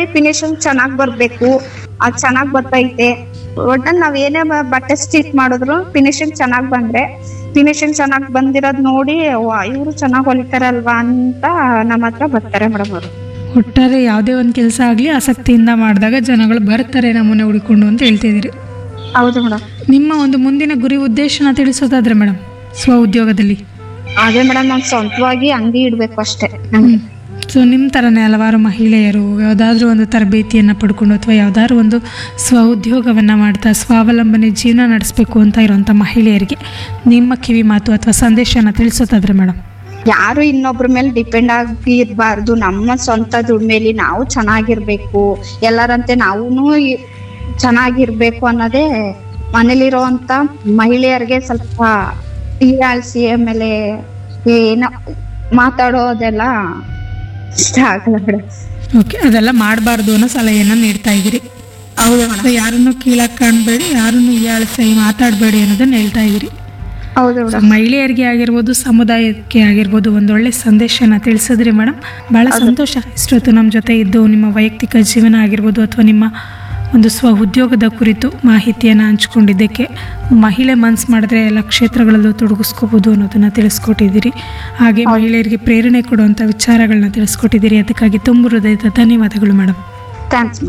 finishing ಚೆನ್ನಾಗ್ ಬರ್ಬೇಕು ಅದ್ ಚೆನ್ನಾಗ್ ಬರ್ತೈತೆ ಒಟ್ನಲ್ಲಿ ನಾವ್ ಏನೇ ಬ- ಬಟ್ಟೆ ಸ್ಟಿಚ್ ಮಾಡಿದ್ರು ಫಿನಿಶಿಂಗ್ ಚೆನ್ನಾಗ್ ಬಂದ್ರೆ ಫಿನಿಶಿಂಗ್ ಚೆನ್ನಾಗ್ ಬಂದಿರೋದ್ ನೋಡಿ ಇವರು ಚೆನ್ನಾಗ್ ಹೊಲಿತಾರಲ್ವಾ ಅಂತ ನಮ್ಮ ಹತ್ರ ಬರ್ತಾರೆ ಮೇಡಮ್ ಅವರು ಒಟ್ಟಾರೆ ಯಾವುದೇ ಒಂದು ಕೆಲಸ ಆಗಲಿ ಆಸಕ್ತಿಯಿಂದ ಮಾಡಿದಾಗ ಜನಗಳು ಬರ್ತಾರೆ ನಮ್ಮನೆ ಹುಡುಕೊಂಡು ಅಂತ ಹೇಳ್ತಿದ್ದೀರಿ ಹೌದು ಮೇಡಮ್ ನಿಮ್ಮ ಒಂದು ಮುಂದಿನ ಗುರಿ ಉದ್ದೇಶನ ತಿಳಿಸೋದಾದ್ರೆ ಮೇಡಮ್ ಸ್ವ ಉದ್ಯೋಗದಲ್ಲಿ ಅದೇ ಮೇಡಮ್ ನಾನ್ ಸ್ವಂತವಾಗಿ ಅಂಗಡಿ ಇಡ್ಬೇಕು ಅಷ್ಟೇ ಸೊ ನಿಮ್ಮ ಥರನೇ ಹಲವಾರು ಮಹಿಳೆಯರು ಯಾವುದಾದ್ರೂ ಒಂದು ತರಬೇತಿಯನ್ನು ಪಡ್ಕೊಂಡು ಅಥವಾ ಯಾವುದಾದ್ರೂ ಒಂದು ಸ್ವ ಉದ್ಯೋಗವನ್ನು ಮಾಡ್ತಾ ಸ್ವಾವಲಂಬನೆ ಜೀವನ ನಡೆಸಬೇಕು ಅಂತ ಇರೋಂಥ ಮಹಿಳೆಯರಿಗೆ ನಿಮ್ಮ ಕಿವಿ ಮಾತು ಅಥವಾ ಸಂದೇಶನ ತಿಳಿಸೋದಾದ್ರೆ ಮೇಡಮ್ ಯಾರು ಇನ್ನೊಬ್ರ ಮೇಲೆ ಡಿಪೆಂಡ್ ಆಗಿ ಇರಬಾರ್ದು ನಮ್ಮ ಸ್ವಂತ ದುಡ್ಮೇಲಿ ನಾವು ಚೆನ್ನಾಗಿರ್ಬೇಕು ಎಲ್ಲರಂತೆ ನಾವು ಚೆನ್ನಾಗಿರ್ಬೇಕು ಅನ್ನೋದೇ ಮನೇಲಿರುವಂತ ಮಹಿಳೆಯರಿಗೆ ಸ್ವಲ್ಪ ಹೀಯಾಳಿಸಿ ಆಮೇಲೆ ಏನೋ ಮಾತಾಡೋದೆಲ್ಲ ಇಷ್ಟ ಆಗಲ್ಲ ಮೇಡಮ್ ಓಕೆ ಅದೆಲ್ಲ ಮಾಡಬಾರ್ದು ಅನ್ನೋ ಸಲಹೆಯನ್ನು ನೀಡ್ತಾ ಇದ್ದೀರಿ ಹೌದು ಸೊ ಮೇಡಮ್ ಯಾರನ್ನು ಕೀಳಾಗಿ ಕಾಣಬೇಡಿ ಯಾರನ್ನು ಹೀಯಾಳಿಸಿ ಮಾತಾಡಬೇಡಿ ಅನ್ನೋದನ್ನ ಹೇಳ್ತಾ ಇದ್ದೀರಿ ಹೌದು ಸೊ ಮೇಡಮ್ ಮಹಿಳೆಯರಿಗೆ ಆಗಿರ್ಬೋದು ಸಮುದಾಯಕ್ಕೆ ಆಗಿರ್ಬೋದು ಒಂದೊಳ್ಳೆ ಸಂದೇಶನ ತಿಳಿಸಿದ್ರಿ ಮೇಡಮ್ ಭಾಳ ಸಂತೋಷ ಇಷ್ಟೊತ್ತು ನಮ್ಮ ಜೊತೆ ಇದ್ದು ನಿಮ್ಮ ವೈಯಕ್ತಿಕ ಜೀವನ ಆಗಿರ್ಬೋದು ಅಥವಾ ನಿಮ್ಮ ಒಂದು ಸ್ವ ಉದ್ಯೋಗದ ಕುರಿತು ಮಾಹಿತಿಯನ್ನು ಹಂಚ್ಕೊಂಡಿದ್ದಕ್ಕೆ ಮಹಿಳೆ ಮನ್ಸು ಮಾಡಿದ್ರೆ ಎಲ್ಲ ಕ್ಷೇತ್ರಗಳಲ್ಲೂ ತೊಡಗಿಸ್ಕೋಬೋದು ಅನ್ನೋದನ್ನು ತಿಳಿಸ್ಕೊಟ್ಟಿದ್ದೀರಿ ಹಾಗೆ ಮಹಿಳೆಯರಿಗೆ ಪ್ರೇರಣೆ ಕೊಡುವಂಥ ವಿಚಾರಗಳನ್ನ ತಿಳಿಸ್ಕೊಟ್ಟಿದ್ದೀರಿ ಅದಕ್ಕಾಗಿ ತುಂಬ ಹೃದಯದ ಧನ್ಯವಾದಗಳು ಮೇಡಮ್ ಥ್ಯಾಂಕ್ಸ್